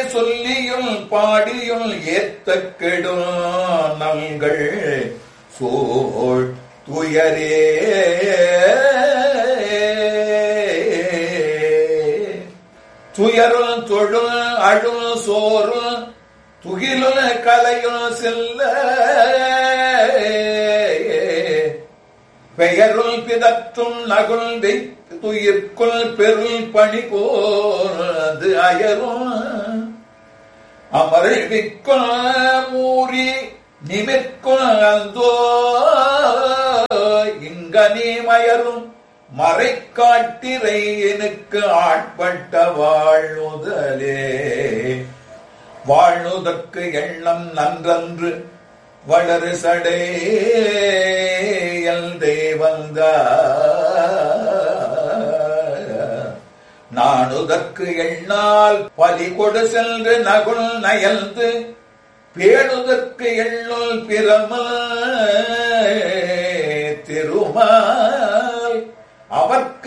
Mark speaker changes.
Speaker 1: சொல்லியுள் பாடியுள் ஏத்த கெடும் நங்கள் சோழ் துயரே துயருள் தொழுள் அழுள் சோறுள் துகிலுள் கலையுள் செல்ல பெயருள் பிதற்றும் நகுள் துயிர்க்குள் பெருள் பணி போது அயரும் அமர்விக்குள் மூறி நிமிர்க்குள் அந்தோ இங்கனே மயரும் மறைக்காட்டிரை எனக்கு ஆட்பட்ட வாழ்நுதலே வாழ்நுதற்கு எண்ணம் நன்றன்று வளரு சடையல் தேவந்த நானுதற்கு எண்ணால் பலி கொடு சென்று நகுள் நயல்ந்து பேணுதற்கு எண்ணுள் பிரமல் திருமால் அவர்க்கு